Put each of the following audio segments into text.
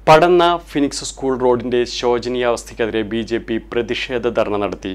പടന്ന phoenix school റോഡിന്റെ ശോചനീയാവസ്ഥയ്ക്കെതിരെ B J P പ്രതിഷേധ ധർണ നടത്തി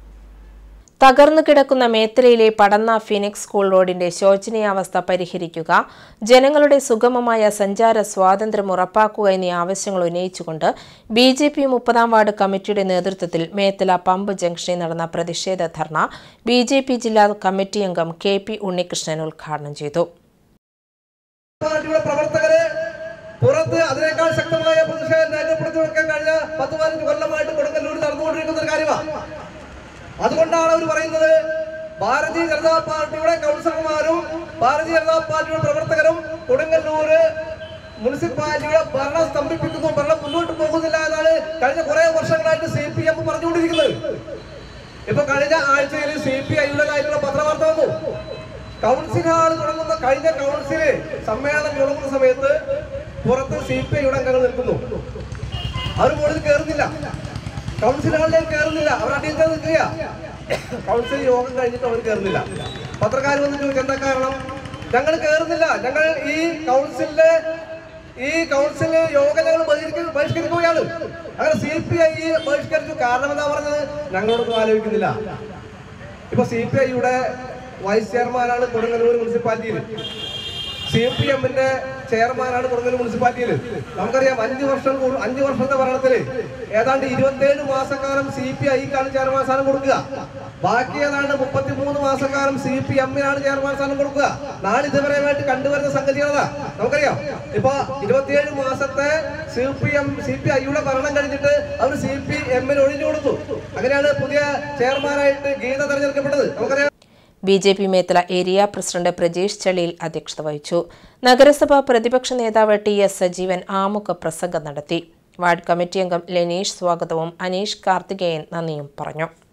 തകർന്നു കിടക്കുന്ന മേത്തലയിലെ പടന്ന ഫിനിക്സ് സ്കൂൾ റോഡിന്റെ ശോചനീയാവസ്ഥ പരിഹരിക്കുക ജനങ്ങളുടെ സുഗമമായ സഞ്ചാര സ്വാതന്ത്ര്യം ഉറപ്പാക്കുക എന്നീ ആവശ്യങ്ങൾ ഉന്നയിച്ചുകൊണ്ട് ബി ജെ പി മുപ്പതാം വാർഡ് കമ്മിറ്റിയുടെ നേതൃത്വത്തിൽ മേത്തല പമ്പ് ജംഗ്ഷനിൽ നടന്ന പ്രതിഷേധ ധർണ ബി ജെ പി ജില്ലാ കമ്മിറ്റി അംഗം കെ പി ഉണ്ണികൃഷ്ണൻ ഉദ്ഘാടനം ചെയ്തു പാർട്ടിയുടെ പ്രവർത്തകരെ പുറത്ത് അതിനേക്കാൾ ശക്തമായ പ്രതിഷേധം രേഖപ്പെടുത്തി വെക്കാൻ കഴിഞ്ഞ പത്ത് പതിനഞ്ച് കൊല്ലമായിട്ട് കൊടുങ്ങല്ലൂർ നടന്നുകൊണ്ടിരിക്കുന്ന ഒരു കാര്യമാണ് അതുകൊണ്ടാണ് അവർ പറയുന്നത് ഭാരതീയ ജനതാ പാർട്ടിയുടെ കൗൺസിലർമാരും ഭാരതീയ ജനതാ പാർട്ടിയുടെ പ്രവർത്തകരും കൊടുങ്ങല്ലൂര് മുനിസിപ്പാലിറ്റിയുടെ ഭരണം സ്തംഭിപ്പിക്കുന്നു ഭരണം മുന്നോട്ട് പോകുന്നില്ല എന്നാണ് കഴിഞ്ഞ കുറെ വർഷങ്ങളായിട്ട് സി പി എം പറഞ്ഞുകൊണ്ടിരിക്കുന്നത് ഇപ്പൊ കഴിഞ്ഞ ആഴ്ചയിൽ സി പി ഐയുടെ കാര്യത്തിലുള്ള പത്രവാർത്ത വന്നു കൗൺസിൽ ഹാൾ തുടങ്ങുന്ന കഴിഞ്ഞ കൗൺസിൽ സമ്മേളനം തുടങ്ങുന്ന സമയത്ത് പുറത്ത് സി പി ഐയുടെ അംഗങ്ങൾ നിൽക്കുന്നു അവർ മുകളിൽ കയറുന്നില്ല കൗൺസിൽ ഹാളിലേക്ക് കയറുന്നില്ല അവർ അടിയന്തര നിൽക്കുക കൗൺസിൽ യോഗം കഴിഞ്ഞിട്ട് അവർ കയറുന്നില്ല പത്രക്കാർ വന്ന് ചോദിച്ചു എന്താ കാരണം ഞങ്ങൾ കയറുന്നില്ല ഞങ്ങൾ ഈ കൗൺസിലിലെ ഈ കൗൺസിൽ യോഗം ഞങ്ങൾ ബഹിഷ്ക- ബഹിഷ്കരിക്കുകയാണ് അങ്ങനെ സി പി ഐ ബഹിഷ്കരിച്ചു കാരണം എന്താ പറഞ്ഞത് ഞങ്ങളോടൊന്നും ആലോചിക്കുന്നില്ല ഇപ്പൊ സി പി ഐയുടെ വൈസ് ചെയർമാനാണ് കൊടുങ്ങല്ലൂർ മുനിസിപ്പാലിറ്റിയിൽ സി പി എമ്മിന്റെ ചെയർമാനാണ് കൊടുങ്ങല്ലൂർ മുനിസിപ്പാലിറ്റിയിൽ നമുക്കറിയാം അഞ്ച് വർഷം കൂടു- അഞ്ച് വർഷത്തെ ഭരണത്തിൽ ഏതാണ്ട് ഇരുപത്തിയേഴ് മാസക്കാലം സി പി ഐക്കാണ് ചെയർമാൻ സ്ഥാനം കൊടുക്കുക ബാക്കി ഏതാണ്ട് മുപ്പത്തിമൂന്ന് മാസക്കാലം സി പി എമ്മിനാണ് ചെയർമാൻ സ്ഥാനം കൊടുക്കുക നാളെ ഇതുവരെയായിട്ട് കണ്ടുവരുന്ന സംഗതികളാ നമുക്കറിയാം ഇപ്പൊ ഇരുപത്തിയേഴ് മാസത്തെ C P M C P ഐയുടെ ഭരണം കഴിഞ്ഞിട്ട് അവർ സി പി എമ്മിന് ഒഴിഞ്ഞു കൊടുത്തു അങ്ങനെയാണ് പുതിയ ചെയർമാനായിട്ട് ഗീത തെരഞ്ഞെടുക്കപ്പെട്ടത് നമുക്കറിയാം B J P Methala area president Prajesh ചളിയിൽ അധ്യക്ഷത വഹിച്ചു നഗരസഭാ പ്രതിപക്ഷ നേതാവ് ടി എസ് സജീവൻ ആമുഖ പ്രസംഗം നടത്തി വാർഡ് കമ്മിറ്റി അംഗം ലെനീഷ് സ്വാഗതവും അനീഷ് കാർത്തികേയൻ നന്ദിയും പറഞ്ഞു